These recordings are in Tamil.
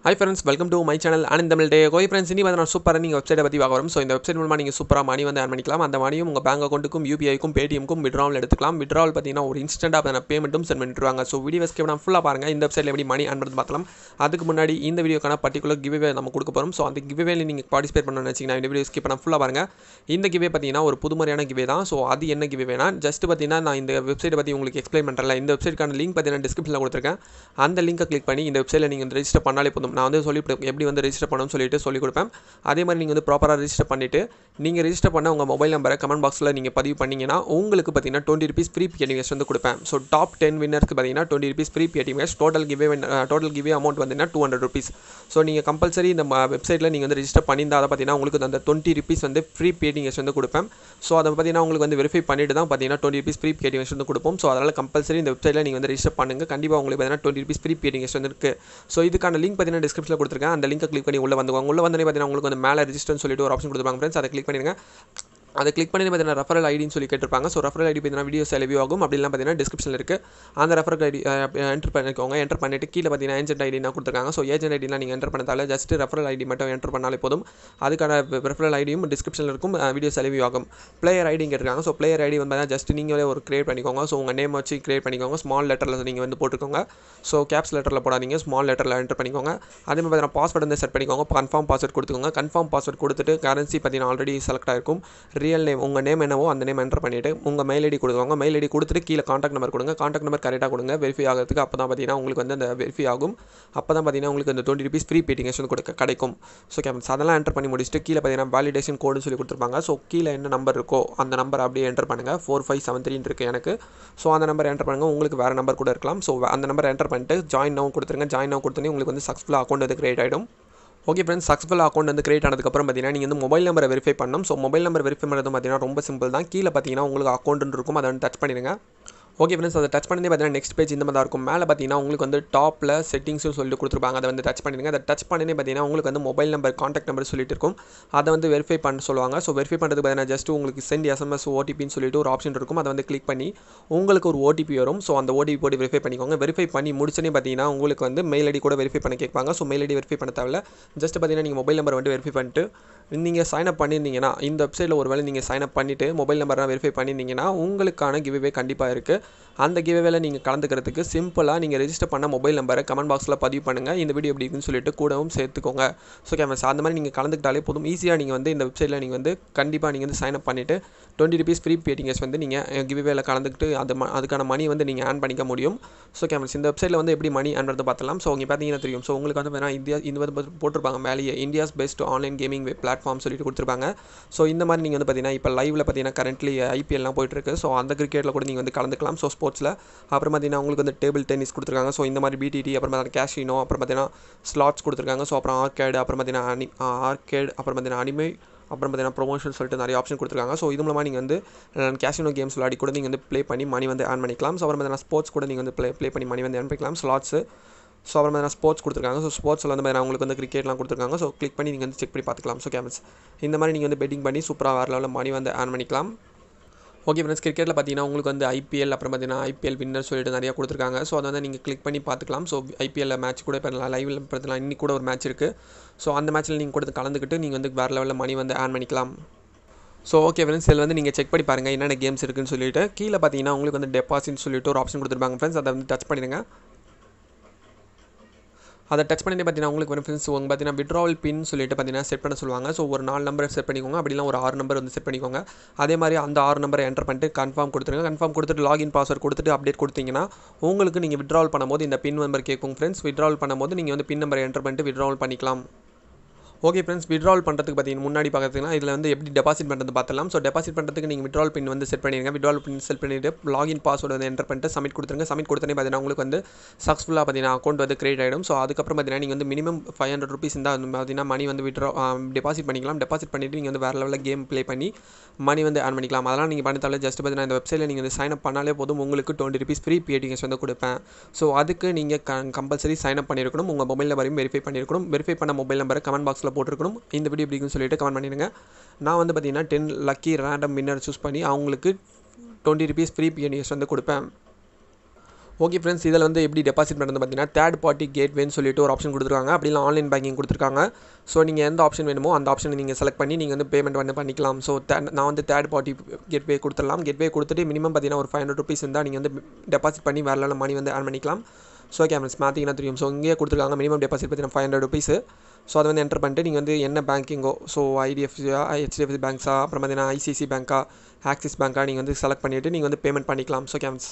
high friends welcome to my channel and Tamil டே கோய் ஃப்ரெண்ட்ஸ் இனி வந்து நான் சூப்பராக நீங்கள் வெப்சைட்டை பற்றி பார்க்க வரும் ஸோ இந்த வெப்சைட் மூலமாக நீங்கள் சூப்பராக மணி வந்து ஆன் பண்ணிக்கலாம் அந்த மணியும் உங்கள் பேங்க் அக்கௌண்ட்டுக்கும் யூபிஐக்கும் பேடிஎம்க்கும் விட்ராவல் எடுத்துக்கலாம் விட்ராவல் பார்த்தீங்கன்னா ஒரு இன்ஸ்டன்ட்டாக அதை பேமெண்ட்டும் சென்ட் பண்ணிட்டுருவாங்க ஸோ வீடியோ ஸ்கிப் நான் ஃபுல்லாக பாருங்கள் இந்த வெப்சைட்டில் எப்படி மணி ஆன் பண்ணி பார்க்கலாம் அதுக்கு முன்னாடி இந்த வீடியோக்கான பர்டிகுலர் கிவ்வே நம்ம கொடுக்க போகிறோம் ஸோ அந்த கிவ்வேல நீங்கள் பார்ட்டிசிபேட் பண்ணணும்னு வச்சிங்கன்னா இந்த வீடியோ ஸ்கிப் பண்ண ஃபுல்லாக பாருங்கள் இந்த கிவ்வே பார்த்தீங்கன்னா ஒரு புதுமையான கிவ்வே தான் ஸோ அது என்ன கிவ்வேனா ஜஸ்ட் பார்த்தீங்கன்னா நான் இந்த வெப்சைட்டை பற்றி உங்களுக்கு எக்ஸ்பிளைன் பண்ணுறேன் இந்த வெப்சைட்க்கான லிங்க் பார்த்தீங்கன்னா டிஸ்கிரிப்ஷனில் கொடுத்துருக்கேன் அந்த லிங்கை கிளிக் பண்ணி இந்த வெப்சைட்டில் நீங்கள் வந்து ரெஜிஸ்டர் பண்ணாலே போதும் நான் வந்து சொல்லி எப்படி வந்து ரெஜிஸ்டர் பண்ணணும்னு சொல்லிட்டு சொல்லிக் கொடுப்பேன் அதே மாதிரி நீங்கள் வந்து ப்ராப்பராக ரெஜிஸ்டர் பண்ணிவிட்டு நீங்கள் ரெஜிஸ்டர் பண்ண உங்கள் மொபைல் நம்பரை கமெண்ட் பாக்ஸில் நீங்கள் பதிவு பண்ணிங்கன்னா உங்களுக்கு பார்த்தீங்கன்னா டுவெண்ட்டி ருபீஸ் ஃப்ரீ பிஎடிஎஸ் வந்து கொடுப்பேன் ஸோ டாப் டென் வின்னர்ஸ்க்கு பார்த்தீங்கன்னா டுவெண்ட்டி ருபீஸ் ஃப்ரீ பிஎடிஎஸ் total giveaway total giveaway amount பார்த்தீங்கன்னா டூ ஹண்ட்ரட் ருபீஸ் ஸோ நீங்கள் கம்பல்சரி இந்த வெப்சைட்டில் நீங்கள் வந்து ரெஜிஸ்டர் பண்ணியிருந்தால் அதை பார்த்தீங்கன்னா உங்களுக்கு அந்த டுவெண்ட்டி ருபீஸ் வந்து ஃப்ரீ பிஎடிஎஸ் வந்து கொடுப்பேன் ஸோ அதை பார்த்தீங்கன்னா உங்களுக்கு வந்து வெரிஃபை பண்ணிட்டு தான் பார்த்தீங்கன்னா டுவெண்ட்டி ருபீஸ் ஃப்ரீ பிஎடிஎஸ் வந்து கொடுப்போம் ஸோ அதனால் கம்பல்சரி இந்த வெப்சைட்டில் நீங்கள் வந்து ரெஜிஸ்டர் பண்ணுங்கள் கண்டிப்பாக உங்களுக்கு பார்த்தீங்கன்னா டுவெண்ட்டி ருபீஸ் ஃப்ரீ பிஎடிஎஸ் வந்து இருக்குது ஸோ இதுக்கான லிங்க் பார்த்தீங்கன்னா டிஸ்கிரிப்ஷனில் கொடுத்துருக்கேன் அந்த லிங்கை கிளிக் பண்ணி உள்ள வந்துவாங்க உள்ள வந்து பார்த்தீங்கன்னா உங்களுக்கு வந்து மேலே ரெஜிஸ்டர்னு சொல்லிட்டு ஒரு ஆப்ஷன் கொடுத்துருப்பாங்க ஃப்ரெண்ட்ஸ் அதை கிளிக் பண்ணிடுங்க அதை கிளிக் பண்ணி பார்த்தீங்கன்னா ரெஃபரல் ஐடின்னு சொல்லி கேட்டிருப்பாங்க ஸோ ரெஃபரல் ஐடி பார்த்தீங்கன்னா வீடியோ செலவியூ ஆகும் அப்படிலாம் பார்த்தீங்கன்னா டிஸ்கிரிப்ஷனில் இருக்குது அந்த ரெஃபரல் ஐடி என்டர் பண்ணிக்கோங்க என்டர் பண்ணிட்டு கீழே பார்த்தீங்கன்னா ஏஜென்ட் ஐடினா கொடுத்துருக்காங்க ஸோ ஏஜென்ட் ஐடினா நீங்கள் என்டர் பண்ணதால ஜஸ்ட் ரெஃபரல் ஐடி மட்டும் என்டர் பண்ணாலே போதும் அதுக்கான ரெஃபரல் ஐடியும் டிஸ்கிரிப்ஷனில் இருக்கும் வீடியோ செலவியூ ஆகும் பிளேயர் ஐடி கேட்டிருக்காங்க ஸோ பிளேயர் ஐடி வந்து பார்த்தீங்கன்னா ஜஸ்ட் நீங்களே ஒரு கிரியேட் பண்ணிக்கோங்க ஸோ உங்கள் நேம் வச்சு கிரியேட் பண்ணிக்கோங்க ஸ்மால் லெட்டரில் நீங்கள் வந்து போட்டுக்கோங்க ஸோ கேப்ஸ் லெட்டரில் போடாதீங்க ஸ்மால் லெட்டரில் என்டர் பண்ணிக்கோங்க அதே மாதிரி பார்த்தீங்கன்னா பாஸ்வேர்டு வந்து செட் பண்ணிக்கோங்க கன்ஃபார்ம் பாஸ்வேர்ட் கொடுத்துக்கோங்க கன்ஃபார்ம் பாஸ்வேர்ட் கொடுத்துட்டு கரன்சி பார்த்தீங்கன்னா ஆல்ரெடி செலக்ட் ஆயிருக்கும் ரியல் நேம் உங்கள் நேம் என்னவோ அந்த நேம் என்டர் பண்ணிவிட்டு உங்கள் மெயில் ஐடி கொடுத்துவாங்க மெயில் ஐடி கொடுத்துட்டு கீழே காண்டாக்ட் நம்பர் கொடுங்க காண்டாக்ட் நம்பர் கரெக்டாக கொடுங்க வெரிஃபை ஆகிறதுக்கு அப்போ தான் பார்த்தீங்கன்னா உங்களுக்கு வந்து அந்த வெரிஃபை ஆகும் அப்போ தான் பார்த்தீங்கன்னா உங்களுக்கு அந்த டுவெண்ட்டி ருபீஸ் ஃப்ரீ பேட்டிங்கேஷன் கொடுக்க கிடைக்கும் ஸோ கேம்ஸ் அதெல்லாம் என்டர் பண்ணி முடிச்சுட்டு கீழே பார்த்தீங்கன்னா வேலிடேஷன் கோடுன்னு சொல்லி கொடுத்துருப்பாங்க ஸோ கீழே என்ன நம்பர் இருக்கோ அந்த நம்பர் அப்படியே என்டர் பண்ணுங்கள் ஃபோர் ஃபைவ் செவன் த்ரீன்னு இருக்குது எனக்கு ஸோ அந்த நம்பர் என்டர் பண்ணுங்கள் உங்களுக்கு வேறு நம்பர் கூட இருக்கலாம் ஸோ அந்த நம்பர் என்டர் பண்ணிட்டு ஜாயின் நோ கொடுத்துருங்க ஜாயின் நோ கொடுத்தோன்னே உங்களுக்கு வந்து சக்ஸஸ்ஃபுல்லாக அக்கௌண்ட் வந்து கிரியேட் ஆகிடும் ஓகே ஃப்ரெண்ட்ஸ் சக்ஸஸ்ஃபுல் அக்கௌண்ட் வந்து கிரியேட் ஆனதுக்கப்புறம் பார்த்தீங்கன்னா நீங்கள் வந்து மொபைல் நம்பரை வெரிஃபை பண்ணணும் ஸோ மொபைல் நம்பர் வெரிஃபை பண்ணுறது பார்த்தீங்கன்னா ரொம்ப சிம்பிள் தான் கீழே பார்த்தீங்கன்னா உங்களுக்கு அக்கௌண்ட் இருக்கும் அதை வந்து டச் பண்ணிடுங்க ஓகே ஃப்ரெண்ட்ஸ் அதை டச் பண்ணி பார்த்தீங்கன்னா நெக்ஸ்ட் பேஜ் இந்த மாதிரி தான் இருக்கும் மேலே பார்த்தீங்கன்னா உங்களுக்கு வந்து டாப்பில் செட்டிங்ஸும் சொல்லி கொடுத்துருப்பாங்க அதை வந்து டச் பண்ணிடுங்க அதை டச் பண்ணி பார்த்தீங்கன்னா உங்களுக்கு வந்து மொபைல் நம்பர் காண்டாக்ட் நம்பர் சொல்லிட்டு இருக்கும் அதை வந்து வெரிஃபை பண்ண சொல்லுவாங்க ஸோ வெரிஃபை பண்ணுறதுக்கு பார்த்தீங்கன்னா ஜஸ்ட் உங்களுக்கு சென்ட் எஸ்எம்எஸ் ஓடிபின்னு சொல்லிட்டு ஒரு ஆப்ஷன் இருக்கும் அதை வந்து கிளிக் பண்ணி உங்களுக்கு ஒரு ஓடிபி வரும் ஸோ அந்த ஓடிபி போட்டு வெரிஃபை பண்ணிக்கோங்க வெரிஃபை பண்ணி முடிச்சோன்னே பார்த்தீங்கன்னா உங்களுக்கு வந்து மெயில் ஐடி கூட வெரிஃபை பண்ண கேட்பாங்க ஸோ மெயில் ஐடி வெரிஃபை பண்ண தேவையில்ல ஜஸ்ட் பார்த்தீங்கன்னா நீங்கள் மொபைல் நம்பர் வந்து வெரிஃபை பண்ணிட்டு நீங்கள் சைன் அப் பண்ணியிருந்தீங்கன்னா இந்த வெப்சைட்டில் ஒரு வேளை நீங்கள் சைன் அப் பண்ணிவிட்டு மொபைல் நம்பர்லாம் வெரிஃபை பண்ணியிருந்தீங்கன்னா உங்களுக்கான கிவ்வே கண்டிப்பாக இருக்குது அந்த கிவ்வேல நீங்கள் கலந்துக்கிறதுக்கு சிம்பிளாக நீங்கள் ரெஜிஸ்டர் பண்ண மொபைல் நம்பரை கமெண்ட் பாக்ஸில் பதிவு பண்ணுங்கள் இந்த வீடியோ எப்படி இருக்குன்னு சொல்லிட்டு கூடவும் சேர்த்துக்கோங்க ஸோ கேமரா அந்த மாதிரி நீங்கள் கலந்துக்கிட்டாலே போதும் ஈஸியாக நீங்கள் வந்து இந்த வெப்சைட்டில் நீங்கள் வந்து கண்டிப்பாக நீங்கள் வந்து சைன் அப் பண்ணிவிட்டு டுவெண்ட்டி ருபீஸ் ஃப்ரீ பேட்டிங்கஸ் வந்து நீங்கள் கிவ்வேல கலந்துக்கிட்டு அது அதுக்கான மணி வந்து நீங்கள் ஆன் பண்ணிக்க முடியும் ஸோ கேமரஸ் இந்த வெப்சைட்டில் வந்து எப்படி மணி ஆன் பண்ணுறது பார்த்தலாம் ஸோ இங்கே பார்த்தீங்கன்னா தெரியும் ஸோ உங்களுக்கு வந்து பார்த்தீங்கன்னா இந்தியா இந்த வந்து போட்டிருப்பாங்க மேலேயே India's best online gaming web platform சொல்லிட்டு கொடுத்துருப்பாங்க ஸோ இந்த மாதிரி நீங்கள் வந்து பார்த்தீங்கன்னா இப்போ லைவில் பார்த்தீங்கன்னா கரண்ட்லி ஐபிஎல்லாம் போயிட்டுருக்கு ஸோ அந்த கிரிக்கெட்டில் கூட நீங்கள் வந்து கலந்துக்கலாம் ஸோ ஸ்போர்ட்ஸில் அப்புறம் பார்த்தீங்கன்னா உங்களுக்கு வந்து டேபிள் டென்னிஸ் கொடுத்துருக்காங்க ஸோ இந்த மாதிரி பிடிடி அப்புறம் பார்த்தீங்கன்னா கேஷினோ அப்புறம் பார்த்தீங்கன்னா ஸ்லாட்ஸ் கொடுத்துருக்காங்க ஸோ அப்புறம் ஆர்கேடு அப்புறம் பார்த்தீங்கன்னா அனி ஆர்கேட் அப்புறம் பார்த்தீங்கன்னா அனிமே அப்புறம் பார்த்தீங்கன்னா ப்ரொமோஷன் சொல்லிட்டு நிறைய ஆப்ஷன் கொடுத்துருக்காங்க ஸோ இது மூலமாக நீங்கள் வந்து கேஷினோ கேம்ஸ் விளையாடி கூட நீங்கள் வந்து ப்ளே பண்ணி மணி வந்து ஆன் பண்ணிக்கலாம் ஸோ அப்புறம் பார்த்தீங்கன்னா ஸ்போர்ட்ஸ் கூட நீங்கள் வந்து ப்ளே ப்ளே பண்ணி மணி வந்து ஆன் பண்ணிக்கலாம் ஸ்லாட்ஸு ஸோ அப்புறம் பார்த்தீங்கன்னா ஸ்போர்ட்ஸ் கொடுத்துருக்காங்க ஸோ ஸ்போர்ட்ஸில் வந்து பார்த்தீங்கன்னா உங்களுக்கு வந்து கிரிக்கெட்லாம் கொடுத்துருக்காங்க ஸோ கிளிக் பண்ணி நீங்கள் வந்து செக் பண்ணி பார்த்துக்கலாம் ஸோ கேம்ஸ் இந்த மாதிரி நீங்கள் வந்து பெட்டிங் பண்ணி சூப்பராக வேறு லெவலில் மணி வந்து ஆன் பண்ணிக்கலாம் ஓகே ஃப்ரெண்ட்ஸ் கிரிக்கெட்டில் பார்த்தீங்கன்னா உங்களுக்கு வந்து ஐபிஎல் அப்புறம் பார்த்தீங்கன்னா ஐபிஎல் வின்னர் சொல்லிட்டு நிறையா கொடுத்துருக்காங்க ஸோ அதை வந்து நீங்கள் கிளிக் பண்ணி பார்த்துக்கலாம் ஸோ ஐபிஎல்ல மேட்ச் கூட இப்போ லைவில் பார்த்தீங்கன்னா இன்னி கூட ஒரு மேட்ச் இருக்குது ஸோ அந்த மேட்ச்சில் நீங்கள் கூட கலந்துக்கிட்டு நீங்கள் வந்து வேறு லெவலில் மணி வந்து ஆன் பண்ணிக்கலாம் ஸோ ஓகே ஃப்ரெண்ட்ஸ் இதில் வந்து நீங்கள் செக் பண்ணி பாருங்கள் என்னென்ன கேம்ஸ் இருக்குன்னு சொல்லிட்டு கீழே பார்த்தீங்கன்னா உங்களுக்கு வந்து டெபாசிட்னு சொல்லிட்டு ஒரு ஆப்ஷன் கொடுத்துருப்பாங்க ஃப்ரெண்ட்ஸ் அதை வந்து டச் பண்ணிடுங்க அதை டச் பண்ணி பார்த்தீங்கன்னா உங்களுக்கு வரும் ஃப்ரெண்ட்ஸ் உங்க பார்த்தீங்கன்னா விட்ராவல் பின் சொல்லிட்டு பார்த்தீங்கன்னா செட் பண்ண சொல்லுவாங்க ஸோ ஒரு நாலு நம்பர் செட் பண்ணிக்கோங்க அப்படிலாம் ஒரு ஆறு நம்பர் வந்து செட் பண்ணிக்கோங்க அதே மாதிரி அந்த ஆறு நம்பரை என்டர் பண்ணிட்டு கன்ஃபார்ம் கொடுத்துருங்க கன்ஃபார்ம் கொடுத்துட்டு லாகின் பாஸ்வேர்ட் கொடுத்துட்டு அப்டேட் கொடுத்தீங்கன்னா உங்களுக்கு நீங்கள் விட்ராவல் பண்ணும்போது இந்த பின் நம்பர் கேட்கும் ஃப்ரெண்ட்ஸ் விட்ராவல் பண்ணும்போது நீங்கள் வந்து பின் நம்பரை என்டர் பண்ணிட்டு விட்ராவல் பண்ணிக்கலாம் ஓகே ஃப்ரெண்ட்ஸ் விட்ரால் பண்ணுறதுக்கு பார்த்தீங்கன்னா முன்னாடி பார்க்குறதுனா இதில் வந்து எப்படி டெபாசிட் பண்ணுறது பார்த்துலாம் ஸோ டெபாசிட் பண்ணுறதுக்கு நீங்கள் விட்ரால் பின் வந்து செட் பண்ணிடுங்க விட்ரால் பின் செட் பண்ணிவிட்டு லாகின் பாஸ்வேர்டு வந்து என்டர் பண்ணிட்டு சப்மிட் கொடுத்துருங்க சப்மிட் கொடுத்தனே பார்த்தீங்கன்னா உங்களுக்கு வந்து சக்ஸஸ்ஃபுல்லாக பார்த்தீங்கன்னா அக்கௌண்ட் வந்து கிரியேட் ஆகிடும் ஸோ அதுக்கப்புறம் பார்த்தீங்கன்னா நீங்கள் வந்து மினிமம் ஃபைவ் ஹண்ட்ரட் ருபீஸ் இருந்தால் பார்த்தீங்கன்னா மணி வந்து விட்ரா டெபாசிட் பண்ணிக்கலாம் டெபாசிட் பண்ணிவிட்டு நீங்கள் வந்து வேறு லெவலில் கேம் ப்ளே பண்ணி மணி வந்து ஆன் பண்ணிக்கலாம் அதெல்லாம் நீங்கள் பண்ணத்தால ஜஸ்ட் பார்த்தீங்கன்னா இந்த வெப்சைட்டில் நீங்கள் வந்து சைன் அப் பண்ணாலே போதும் உங்களுக்கு டுவெண்ட்டி ருபீஸ் ஃப்ரீ பிஏடிஎஸ் வந்து கொடுப்பேன் ஸோ அதுக்கு நீங்கள் க கம்பல்சரி சைன் அப் பண்ணியிருக்கணும் உங்கள் மொபைல் நம்பரையும் வெரிஃபை பண்ணியிருக்கணும் வெரிஃபை பண்ண மொபைல் நம்பரை கமெண்ட் பாக்ஸில் போட்டிருக்கணும் இந்த வீடியோ எப்படின்னு சொல்லிட்டு கமெண்ட் பண்ணிடுங்க நான் வந்து பார்த்தீங்கன்னா ten lucky random winner choose பண்ணி அவங்களுக்கு டுவெண்ட்டி ருபீஸ் ஃப்ரீ பிஎன்எஸ் வந்து கொடுப்பேன் ஓகே ஃப்ரெண்ட்ஸ் இதில் வந்து எப்படி டெபாசிட் பண்ணுறது பார்த்தீங்கன்னா தேர்ட் பார்ட்டி கேட்வேன்னு சொல்லிட்டு ஒரு ஆப்ஷன் கொடுத்துருக்காங்க அப்படிலாம் ஆன்லைன் பேங்கிங் கொடுத்துருக்காங்க ஸோ நீங்கள் எந்த ஆப்ஷன் வேணுமோ அந்த ஆப்ஷனை நீங்கள் செலக்ட் பண்ணி நீங்கள் வந்து பேமெண்ட் வந்து பண்ணிக்கலாம் ஸோ நான் வந்து தேர்ட் பார்ட்டி கேட்வே கொடுத்துடலாம் கேட்வே கொடுத்துட்டு மினிமம் பார்த்தீங்கன்னா ஒரு ஃபைவ் ஹண்ட்ரட் ருபீஸ் இருந்தால் நீங்கள் வந்து டெபாசிட் பண்ணி வேறு லெவலில் மணி வந்து ஆன் பண்ணிக்கலாம் ஸோ ஓகே ஃப்ரெண்ட்ஸ் பார்த்தீங்கன்னா தெரியும் ஸோ இங்கேயே கொடுத்துருக்காங்க மினிமம் டெபாசிட் பார்த்தீங்கன்னா ஃபைவ் ஹண்ட்ரட் ருபீஸ் ஸோ அதை வந்து என்டர் பண்ணிட்டு நீங்கள் வந்து என்ன பேங்கிங்கோ ஸோ ஐடிஎஃப்சியா ஹெச்டிஎஃப்சி பேங்க்ஸா அப்புறம் பார்த்தீங்கன்னா ஐசிசி பேங்க்கா ஆக்சிஸ் பேங்க்கா நீங்கள் வந்து செலக்ட் பண்ணிவிட்டு நீங்கள் வந்து பேமெண்ட் பண்ணிக்கலாம் ஸோ கேம்ஸ்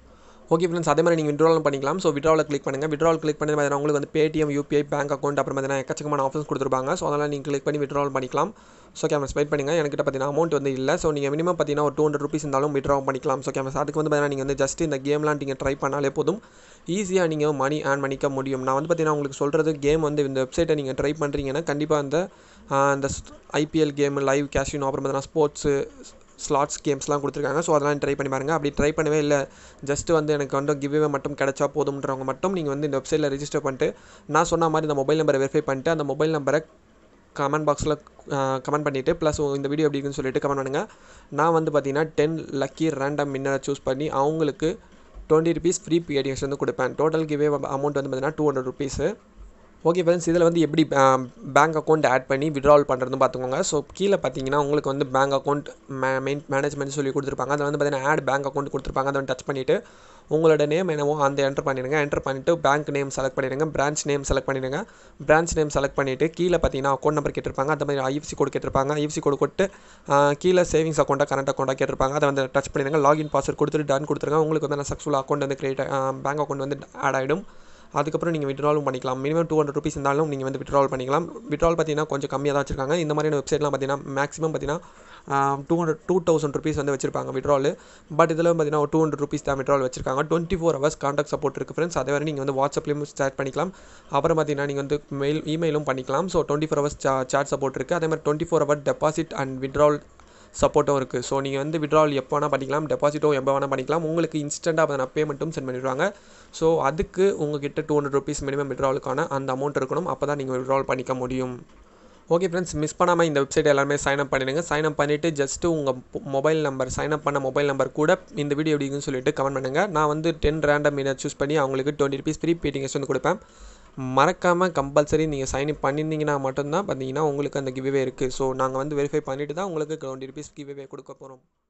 ஓகே ஃப்ரெண்ட்ஸ் அதே மாதிரி நீங்கள் விட்ராலும் பண்ணிக்கலாம் ஸோ விட்ராவில் கிளிக் பண்ணுங்கள் விட்ரால் கிளிக் பண்ணி பார்த்தீங்கன்னா உங்களுக்கு வந்து பேடிஎம் யூபிஐ பேங்க் அக்கௌண்ட் அப்புறம் பார்த்தீங்கன்னா எக்கச்சக்கமான ஆஃபர்ஸ் கொடுத்துருப்பாங்க ஸோ அதெல்லாம் நீங்கள் கிளிக் பண்ணி விட்ரால் பண்ணிக்கலாம் ஸோ கேமரா வெயிட் பண்ணுங்கள் என்கிட்ட பார்த்தீங்கன்னா அமௌண்ட் வந்து இல்லை ஸோ நீங்கள் மினிமம் பார்த்தீங்கன்னா ஒரு டூ ஹண்ட்ரட் ருபீஸ் இருந்தாலும் விட்ரா பண்ணிக்கலாம் ஸோ கேமரா அதுக்கு வந்து பார்த்தீங்கன்னா நீங்கள் வந்து ஜஸ்ட் இந்த கேம்லாம் நீங்கள் ட்ரை பண்ணாலே போதும் ஈஸியாக நீங்கள் மணி ஏர்ன் பண்ணிக்க முடியும் நான் வந்து பார்த்தீங்கன்னா உங்களுக்கு சொல்கிறது கேம் வந்து இந்த வெப்சைட்டை நீங்கள் ட்ரை பண்ணுறீங்கன்னா கண்டிப்பாக அந்த அந்த ஐபிஎல் கேம் லைவ் கேஷினோ அப்புறம் பார்த்தீங்கன்னா ஸ்போர்ட்ஸு ஸ்லாட்ஸ் கேம்ஸ்லாம் கொடுத்துருக்காங்க ஸோ அதெல்லாம் ட்ரை பண்ணி பாருங்கள் அப்படி ட்ரை பண்ணவே இல்லை ஜஸ்ட் வந்து எனக்கு வந்து கிவ்வே மட்டும் கிடச்சா போதும்ன்றவங்க மட்டும் நீங்கள் வந்து இந்த வெப்சைட்டில் ரெஜிஸ்டர் பண்ணிட்டு நான் சொன்ன மாதிரி இந்த மொபைல் நம்பரை வெரிஃபை பண்ணிட்டு அந்த மொபைல் நம்பரை கமெண்ட் பாக்ஸில் கமெண்ட் பண்ணிவிட்டு ப்ளஸ் இந்த வீடியோ எப்படி இருக்குன்னு சொல்லிட்டு கமெண்ட் பண்ணுங்கள் நான் வந்து பார்த்தீங்கன்னா டென் லக்கி ரேண்டம் வின்னரை சூஸ் பண்ணி அவங்களுக்கு டுவெண்ட்டி ருபீஸ் ஃப்ரீ பிஎடிஎஸ் வந்து கொடுப்பேன் டோட்டல் கிவே அமௌண்ட் வந்து பார்த்தீங்கன்னா two hundred rupees okay friends இதில் வந்து எப்படி பேங்க் அக்கௌண்ட் ஆட் பண்ணி விட்ரால் பண்ணுறதுன்னு பார்த்துக்கோங்க ஸோ கீழே பார்த்தீங்கன்னா உங்களுக்கு வந்து பேங்க் அக்கௌண்ட் மே மெயின் மேனேஜ்மெண்ட் சொல்லி கொடுத்துருப்பாங்க அதில் வந்து பார்த்தீங்கன்னா ஆட் பேங்க் அக்கௌண்ட் கொடுத்துருப்பாங்க அதை வந்து டச் பண்ணிவிட்டு உங்களோட நேம் என்னவோ அந்த என்டர் பண்ணிடுங்க என்டர் பண்ணிவிட்டு பேங்க் நேம் செலக்ட் பண்ணிடுங்க பிரான்ச் நேம் செலக்ட் பண்ணிடுங்க பிரான்ச் நேம் செலக்ட் பண்ணிவிட்டு கீழே பார்த்தீங்கன்னா அக்கௌண்ட் நம்பர் கேட்டிருப்பாங்க அந்த மாதிரி ஐஎஃப்சி கோடு கேட்டிருப்பாங்க ஐஎஃப்சி கோடு கொடுத்து கீழே சேவிங்ஸ் அக்கௌண்ட்டாக கரண்ட் அக்கௌண்ட்டாக கேட்டிருப்பாங்க அதை வந்து டச் பண்ணிடுங்க லாகின் பாஸ்வேர்ட் கொடுத்துட்டு டன் கொடுத்துருங்க உங்களுக்கு வந்து சக்ஸஸ்ஃபுல் அக்கௌண்ட் வந்து கிரியேட் பேங்க் அக்கௌண்ட் வந்து ஆட் ஆகிடும் அதுக்கப்புறம் நீங்கள் விட்ராலும் பண்ணிக்கலாம் மினிமம் டூ ஹண்ட்ரட் ருபீஸ் இருந்தாலும் நீங்கள் வந்து விட்ரால் பண்ணிக்கலாம் விட்ரால் பார்த்தீங்கன்னா கொஞ்சம் கம்மியாக தான் வச்சிருக்காங்க இந்த மாதிரியான வெப்சைட்லாம் பார்த்தீங்கன்னா மேக்ஸிமம் பார்த்தீங்கன்னா two hundred two thousand rupees வந்து வச்சிருப்பாங்க விட்ரால் பட் இதில் பார்த்தீங்கன்னா ஒரு டூ ஹண்ட்ரட் ருபீஸ் தான் விட்ரால் வச்சிருக்காங்க twenty four hours contact support இருக்குது ஃப்ரெண்ட்ஸ் அதே வரை நீங்கள் வந்து வாட்ஸ்அப்லேயும் ஸ்டார்ட் பண்ணிக்கலாம் அப்புறம் பார்த்தீங்கன்னா நீங்கள் வந்து மெயில் இமெயிலும் பண்ணிக்கலாம் so twenty four hours chat support இருக்குது அதே மாதிரி twenty four hour deposit and withdraw சப்போர்ட்டும் இருக்குது ஸோ நீங்கள் வந்து விட்ரால் எப்போ வேணால் பண்ணிக்கலாம் டெபாசிட்டும் எப்போ வேணால் பண்ணிக்கலாம் உங்களுக்கு இன்ஸ்டண்ட்டாக அதை பேமெண்ட்டும் சென்ட் பண்ணிடுவாங்க ஸோ அதுக்கு உங்ககிட்ட டூ ஹண்ட்ரட் ருபீஸ் மினிமம் விட்ராலுக்கான அந்த அமௌண்ட் இருக்கணும் அப்போ தான் நீங்கள் விட்ரால் பண்ணிக்க முடியும் ஓகே ஃப்ரெண்ட்ஸ் மிஸ் பண்ணாமல் இந்த வெப்சைட் எல்லாமே சைன் அப் பண்ணிடுங்க சைன் அப் பண்ணிவிட்டு ஜஸ்ட்டு உங்கள் மொபைல் நம்பர் சைன் அப் பண்ண மொபைல் நம்பர் கூட இந்த வீடியோ எப்படின்னு சொல்லிட்டு கமெண்ட் பண்ணுங்கள் நான் வந்து டென் ரேண்டம் மீனை சூஸ் பண்ணி அவங்களுக்கு டுவெண்ட்டி ருபீஸ் ஃப்ரீ பேட்டிங்ஸ் வந்து கொடுப்பேன் மறக்காமல் கம்பல்சரி நீங்கள் சைன் அப் பண்ணியிருந்தீங்கன்னா மட்டும்தான் பார்த்தீங்கன்னா உங்களுக்கு அந்த கிவ்வே இருக்குது ஸோ நாங்கள் வந்து வெரிஃபை பண்ணிவிட்டு தான் உங்களுக்கு டுவெண்ட்டி ருபீஸ் கிவ்வே கொடுக்க போகிறோம்